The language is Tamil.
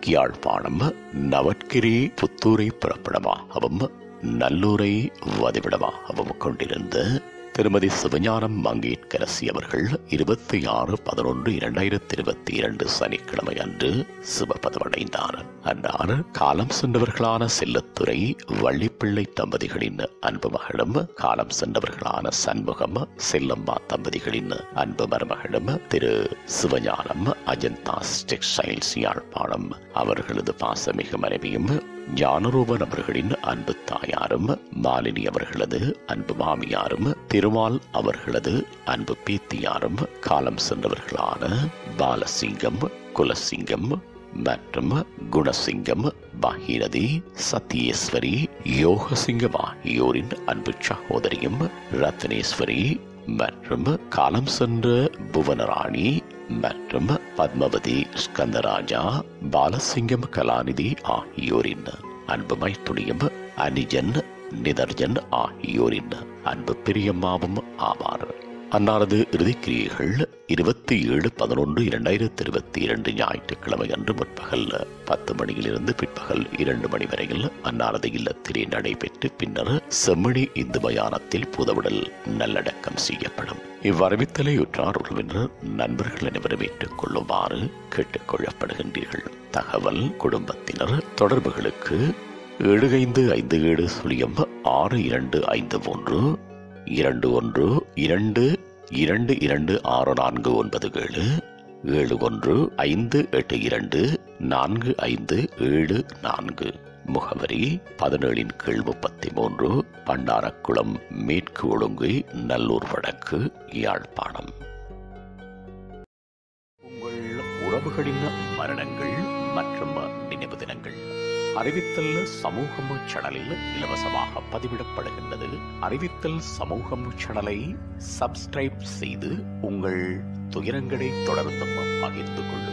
யாழ்ப்பாணம் நவட்கிரி புத்தூரை புறப்படமாகவும் நல்லூரை வதிவிடமாகவும் கொண்டிருந்த திருமதி சிவஞானம் மங்கேற்கரசி அவர்கள் இருபத்தி ஆறு பதினொன்று இரண்டாயிரத்தி இருபத்தி இரண்டு சனிக்கிழமை அன்று சிவபதமடைந்தார் அன்னார் காலம் சென்றவர்களான செல்லத்துறை வள்ளிப்பிள்ளை தம்பதிகளின் அன்பு மகளும் காலம் சென்றவர்களான சண்முகம் செல்லம்மா தம்பதிகளின் அன்பு மருமகளும் திரு சிவஞானம் அஜந்தாஸ் டெக்ஸ்டைல்ஸ் யாழ்ப்பாணம் அவர்களது பாசமிகு மனைவியும் ஞானரூபன் அவர்களின் அன்பு தாயாரும் மாலினி அவர்களது அன்பு மாமியாரும் திருமால் அவர்களது அன்பு பேத்தியாரும் காலம் சென்றவர்களான பாலசிங்கம் குலசிங்கம் மற்றும் குணசிங்கம் பாகீரதி சத்யேஸ்வரி யோகசிங்கம் ஆகியோரின் அன்பு சகோதரியும் ரத்னேஸ்வரி மற்றும் காலம் சென்ற புவனராணி மற்றும் பத்மவதி ஸ்கந்தராஜா பாலசிங்கம் கலாநிதி ஆகியோரின் அன்பு மைத்துணியும் அனிஜன் நிதர்ஜன் ஆகியோரின் அன்பு பிரியம்மாவும் ஆவார் அன்னாரது இறுதிக்கிரியைகள் இருபத்தி ஏழு பதினொன்று இரண்டாயிரத்தி இருபத்தி இரண்டு ஞாயிற்றுக்கிழமை அன்று முற்பகல் பத்து மணியிலிருந்து பிற்பகல் இரண்டு மணி வரையில் அன்னாரது இல்லத்திலே நடைபெற்று பின்னர் செம்மணி இந்து மயானத்தில் புதவிடல் நல்லடக்கம் செய்யப்படும் இவ்வரவித்தலை உற்றார் உறவினர் நண்பர்கள் அனைவரும் ஏற்றுக் கொள்ளுமாறு கேட்டுக் கொள்ளப்படுகின்றீர்கள் தகவல் குடும்பத்தினர் தொடர்புகளுக்கு ஏழு ஐந்து ஐந்து ஏழு சுழியம் ஆறு இரண்டு ஐந்து மூன்று இரண்டு ஒன்று இரண்டு இரண்டு இரண்டு ஆறு நான்கு ஒன்பது ஏழு ஏழு ஒன்று ஐந்து எட்டு இரண்டு நான்கு ஐந்து ஏழு நான்கு முகவரி பதினேழின் கீழ் முப்பத்தி மூன்று பண்டாரக்குளம் மேற்கு ஒழுங்கு நல்லூர் வடக்கு யாழ்ப்பாணம் உங்கள் உறவுகளின் மரணங்கள் மற்றும் நினைவு தினங்கள் அறிவித்தல் சமூகம் சேனலில் இலவசமாக பதிவிடப்படுகின்றது அறிவித்தல் சமூகம் சேனலை சப்ஸ்கிரைப் செய்து உங்கள் துயரங்களை தொடர்ந்தும் பகிர்ந்து கொள்ளுங்கள்